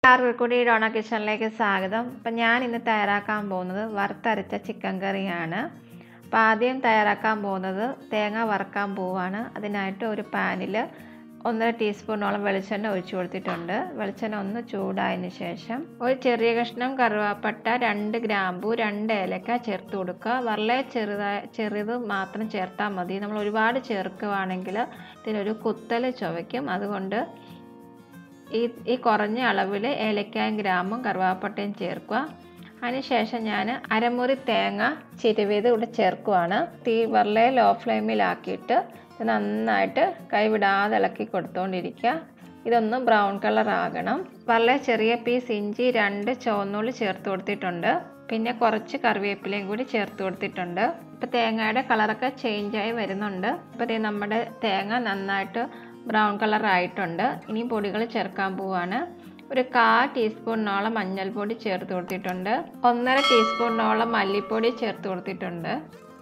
എല്ലാവർക്കും കൂടി ഡോണ കിച്ചണിലേക്ക് സ്വാഗതം അപ്പം ഞാൻ ഇന്ന് തയ്യാറാക്കാൻ പോകുന്നത് വറുത്തരച്ച ചിക്കൻ കറിയാണ് അപ്പോൾ ആദ്യം തയ്യാറാക്കാൻ പോകുന്നത് തേങ്ങ വറുക്കാൻ പോവാണ് അതിനായിട്ട് ഒരു പാനിൽ ഒന്നര ടീസ്പൂണോളം വെളിച്ചെണ്ണ ഒഴിച്ചു കൊടുത്തിട്ടുണ്ട് വെളിച്ചെണ്ണ ഒന്ന് ചൂടായതിന് ശേഷം ഒരു ചെറിയ കഷ്ണം കറുവാപ്പട്ട രണ്ട് ഗ്രാമ്പു രണ്ട് ഏലക്ക ചേർത്ത് കൊടുക്കുക വളരെ ചെറുതായ ചെറുത് മാത്രം ചേർത്താൽ മതി നമ്മൾ ഒരുപാട് ചേർക്കുകയാണെങ്കിൽ ഇതിനൊരു കുത്തൽ ചുവയ്ക്കും അതുകൊണ്ട് ഈ ഈ കുറഞ്ഞ അളവിൽ ഏലക്കായും ഗ്രാമും കറുവാപ്പട്ടയും ചേർക്കുക അതിനുശേഷം ഞാൻ അരമുറി തേങ്ങ ചിരുവിയത് ഇവിടെ ചേർക്കുവാണ് തീ വളരെ ലോ ഫ്ലെയിമിലാക്കിയിട്ട് ഇത് നന്നായിട്ട് കൈവിടാതെ ഇളക്കി കൊടുത്തുകൊണ്ടിരിക്കുക ഇതൊന്ന് ബ്രൗൺ കളർ ആകണം വളരെ ചെറിയ പീസ് ഇഞ്ചി രണ്ട് ചുവന്നുള്ളി ചേർത്ത് കൊടുത്തിട്ടുണ്ട് പിന്നെ കുറച്ച് കറിവേപ്പിലയും കൂടി ചേർത്ത് കൊടുത്തിട്ടുണ്ട് ഇപ്പോൾ തേങ്ങയുടെ കളറൊക്കെ ചേഞ്ചായി വരുന്നുണ്ട് ഇപ്പോൾ ഇത് നമ്മുടെ തേങ്ങ നന്നായിട്ട് ബ്രൗൺ കളർ ആയിട്ടുണ്ട് ഇനി പൊടികൾ ചേർക്കാൻ പോവാണ് ഒരു കാ ടീസ്പൂണിനോളം മഞ്ഞൾപ്പൊടി ചേർത്ത് കൊടുത്തിട്ടുണ്ട് ഒന്നര ടീസ്പൂണിനോളം മല്ലിപ്പൊടി ചേർത്ത് കൊടുത്തിട്ടുണ്ട്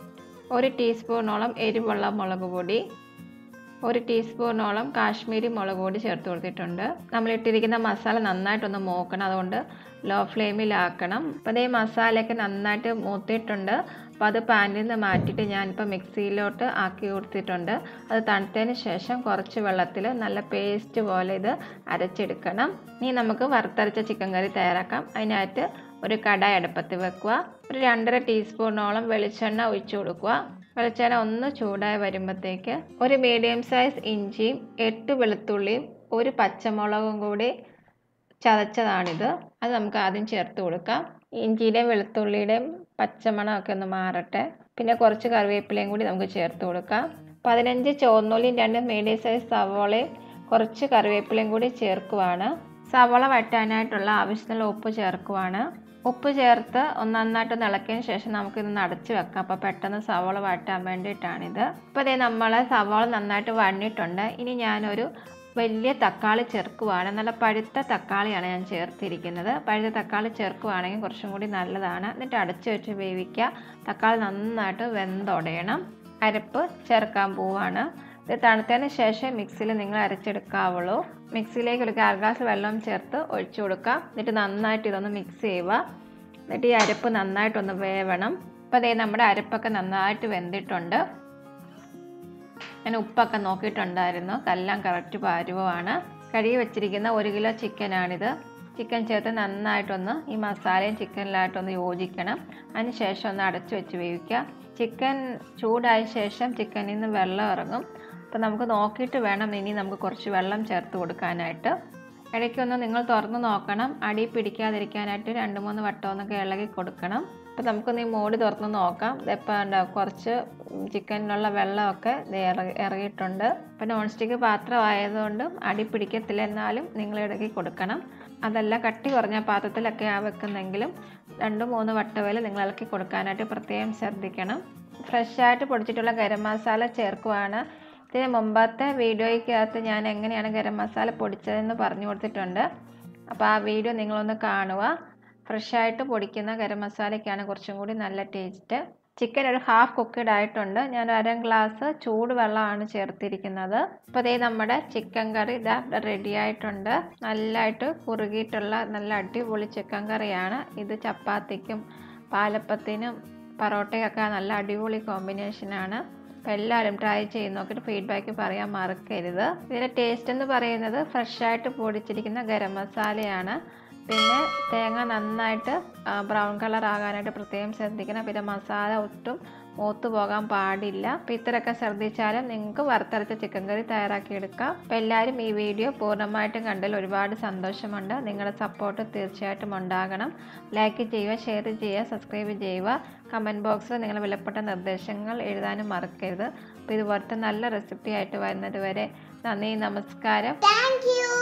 ഒരു ടീസ്പൂണോളം എരിവുള്ള മുളക് പൊടി ഒരു ടീസ്പൂണോളം കാശ്മീരി മുളക് പൊടി ചേർത്ത് കൊടുത്തിട്ടുണ്ട് നമ്മൾ ഇട്ടിരിക്കുന്ന മസാല നന്നായിട്ടൊന്ന് മൂക്കണം അതുകൊണ്ട് ലോ ഫ്ലെയിമിലാക്കണം അപ്പോൾ അതേ മസാലയൊക്കെ നന്നായിട്ട് മൂത്തിയിട്ടുണ്ട് അപ്പോൾ അത് പാനിൽ നിന്ന് മാറ്റിയിട്ട് ഞാനിപ്പോൾ മിക്സിയിലോട്ട് ആക്കി കൊടുത്തിട്ടുണ്ട് അത് തണുത്തതിന് ശേഷം കുറച്ച് വെള്ളത്തിൽ നല്ല പേസ്റ്റ് പോലെ ഇത് അരച്ചെടുക്കണം ഇനി നമുക്ക് വറുത്തരച്ച ചിക്കൻ കറി തയ്യാറാക്കാം അതിനായിട്ട് ഒരു കടായി അടുപ്പത്ത് വെക്കുക ഒരു രണ്ടര ടീസ്പൂണോളം വെളിച്ചെണ്ണ ഒഴിച്ചു കൊടുക്കുക വെളിച്ചെണ്ണ ഒന്ന് ചൂടായി വരുമ്പോഴത്തേക്ക് ഒരു മീഡിയം സൈസ് ഇഞ്ചിയും എട്ട് വെളുത്തുള്ളിയും ഒരു പച്ചമുളകും കൂടി ചതച്ചതാണിത് അത് നമുക്ക് ആദ്യം ചേർത്ത് കൊടുക്കാം ഇഞ്ചിയുടെയും വെളുത്തുള്ളിയുടെയും പച്ചമണമൊക്കെ ഒന്ന് മാറട്ടെ പിന്നെ കുറച്ച് കറിവേപ്പിലയും കൂടി നമുക്ക് ചേർത്ത് കൊടുക്കാം പതിനഞ്ച് ചുവന്നുള്ളിയും രണ്ട് മീഡിയം സൈസ് സവോളയും കുറച്ച് കറിവേപ്പിലയും കൂടി ചേർക്കുവാണ് സവോള വറ്റാനായിട്ടുള്ള ആവശ്യത്തിനുള്ള ഉപ്പ് ചേർക്കുവാണ് ഉപ്പ് ചേർത്ത് ഒന്ന് നന്നായിട്ട് ഇളക്കിയതിന് ശേഷം നമുക്കിതൊന്ന് അടച്ച് വെക്കാം അപ്പോൾ പെട്ടെന്ന് സവോള വഴറ്റാൻ വേണ്ടിയിട്ടാണിത് ഇപ്പോൾ ഇതേ നമ്മൾ സവോള നന്നായിട്ട് വഴന്നിട്ടുണ്ട് ഇനി ഞാനൊരു വലിയ തക്കാളി ചേർക്കുവാണ് നല്ല പഴുത്ത തക്കാളിയാണ് ഞാൻ ചേർത്തിരിക്കുന്നത് പഴുത്ത തക്കാളി ചേർക്കുവാണെങ്കിൽ കുറച്ചും കൂടി നല്ലതാണ് എന്നിട്ട് അടച്ച് വെച്ച് വേവിക്കുക തക്കാളി നന്നായിട്ട് വെന്തുടയണം അരപ്പ് ചേർക്കാൻ പോവാണ് ഇത് തണുത്തതിന് ശേഷം മിക്സിയിൽ നിങ്ങൾ അരച്ചെടുക്കാവുള്ളൂ മിക്സിയിലേക്ക് ഒരു കാൽ ഗ്ലാസ് വെള്ളം ചേർത്ത് ഒഴിച്ചു കൊടുക്കുക എന്നിട്ട് നന്നായിട്ട് ഇതൊന്ന് മിക്സ് ചെയ്യുക എന്നിട്ട് ഈ അരപ്പ് നന്നായിട്ടൊന്ന് വേവണം അപ്പോൾ അതേ നമ്മുടെ അരപ്പൊക്കെ നന്നായിട്ട് വെന്തിട്ടുണ്ട് ഞാൻ ഉപ്പൊക്കെ നോക്കിയിട്ടുണ്ടായിരുന്നു എല്ലാം കറക്റ്റ് പാരുവമാണ് കഴുകി വെച്ചിരിക്കുന്ന ഒരു കിലോ ചിക്കനാണിത് ചിക്കൻ ചേർത്ത് നന്നായിട്ടൊന്ന് ഈ മസാലയും ചിക്കനിലായിട്ടൊന്ന് യോജിക്കണം അതിന് ശേഷം ഒന്ന് അടച്ചു വെച്ച് വേവിക്കുക ചിക്കൻ ചൂടായ ശേഷം ചിക്കനിൽ നിന്ന് വെള്ളം ഇറങ്ങും അപ്പോൾ നമുക്ക് നോക്കിയിട്ട് വേണം ഇനി നമുക്ക് കുറച്ച് വെള്ളം ചേർത്ത് കൊടുക്കാനായിട്ട് ഇടയ്ക്കൊന്ന് നിങ്ങൾ തുറന്ന് നോക്കണം അടി പിടിക്കാതിരിക്കാനായിട്ട് രണ്ട് മൂന്ന് വട്ടം ഒന്നൊക്കെ ഇളകി കൊടുക്കണം അപ്പോൾ നമുക്കൊന്ന് ഈ മൂടി തുറന്ന് നോക്കാം ഇതിപ്പോൾ ഉണ്ടാവും കുറച്ച് ചിക്കനിലുള്ള വെള്ളമൊക്കെ ഇറങ്ങി ഇറങ്ങിയിട്ടുണ്ട് ഇപ്പോൾ നോൺ സ്റ്റിക്ക് പാത്രമായതുകൊണ്ട് അടി പിടിക്കത്തില്ല എന്നാലും നിങ്ങൾ ഇടയ്ക്ക് കൊടുക്കണം അതല്ല കട്ടി കുറഞ്ഞ പാത്രത്തിലൊക്കെ ആ വെക്കുന്നെങ്കിലും രണ്ട് മൂന്ന് വട്ടവേൽ നിങ്ങൾ ഇളക്കി കൊടുക്കാനായിട്ട് പ്രത്യേകം ശ്രദ്ധിക്കണം ഫ്രഷായിട്ട് പൊടിച്ചിട്ടുള്ള ഗരം മസാല ചേർക്കുവാണ് ഇതിന് മുമ്പത്തെ വീഡിയോയ്ക്കകത്ത് ഞാൻ എങ്ങനെയാണ് ഗരം മസാല പൊടിച്ചതെന്ന് പറഞ്ഞു കൊടുത്തിട്ടുണ്ട് അപ്പോൾ ആ വീഡിയോ നിങ്ങളൊന്ന് കാണുക ഫ്രഷായിട്ട് പൊടിക്കുന്ന ഗരം മസാലയ്ക്കാണ് കുറച്ചും കൂടി നല്ല ടേസ്റ്റ് ചിക്കൻ ഒരു ഹാഫ് കുക്കഡ് ആയിട്ടുണ്ട് ഞാൻ അര ഗ്ലാസ് ചൂട് വെള്ളമാണ് ചേർത്തിരിക്കുന്നത് അപ്പോൾ ഇതേ നമ്മുടെ ചിക്കൻ കറി ഇതാ റെഡി ആയിട്ടുണ്ട് നല്ലതായിട്ട് കുറുകിയിട്ടുള്ള നല്ല അടിപൊളി ചിക്കൻ കറിയാണ് ഇത് ചപ്പാത്തിക്കും പാലപ്പത്തിനും പൊറോട്ടയൊക്കെ നല്ല അടിപൊളി കോമ്പിനേഷനാണ് അപ്പോൾ എല്ലാവരും ട്രൈ ചെയ്ത് നോക്കിയിട്ട് ഫീഡ്ബാക്ക് പറയാൻ മറക്കരുത് ഇതിൻ്റെ ടേസ്റ്റ് എന്ന് പറയുന്നത് ഫ്രഷായിട്ട് പൊടിച്ചിരിക്കുന്ന ഗരം മസാലയാണ് പിന്നെ തേങ്ങ നന്നായിട്ട് ബ്രൗൺ കളർ ആകാനായിട്ട് പ്രത്യേകം ശ്രദ്ധിക്കണം പിന്നെ മസാല ഒട്ടും മൂത്ത് പോകാൻ പാടില്ല അപ്പോൾ ഇത്രയൊക്കെ ശ്രദ്ധിച്ചാലും നിങ്ങൾക്ക് വറുത്തരച്ച ചിക്കൻ കറി തയ്യാറാക്കിയെടുക്കാം അപ്പോൾ എല്ലാവരും ഈ വീഡിയോ പൂർണ്ണമായിട്ടും കണ്ടതിൽ ഒരുപാട് സന്തോഷമുണ്ട് നിങ്ങളുടെ സപ്പോർട്ട് തീർച്ചയായിട്ടും ഉണ്ടാകണം ലൈക്ക് ചെയ്യുക ഷെയർ ചെയ്യുക സബ്സ്ക്രൈബ് ചെയ്യുക കമൻറ്റ് ബോക്സിൽ നിങ്ങളുടെ വിലപ്പെട്ട നിർദ്ദേശങ്ങൾ എഴുതാനും മറക്കരുത് അപ്പോൾ ഇതുപോലത്തെ നല്ല റെസിപ്പി ആയിട്ട് വരുന്നത് വരെ നന്ദി നമസ്കാരം Thank you.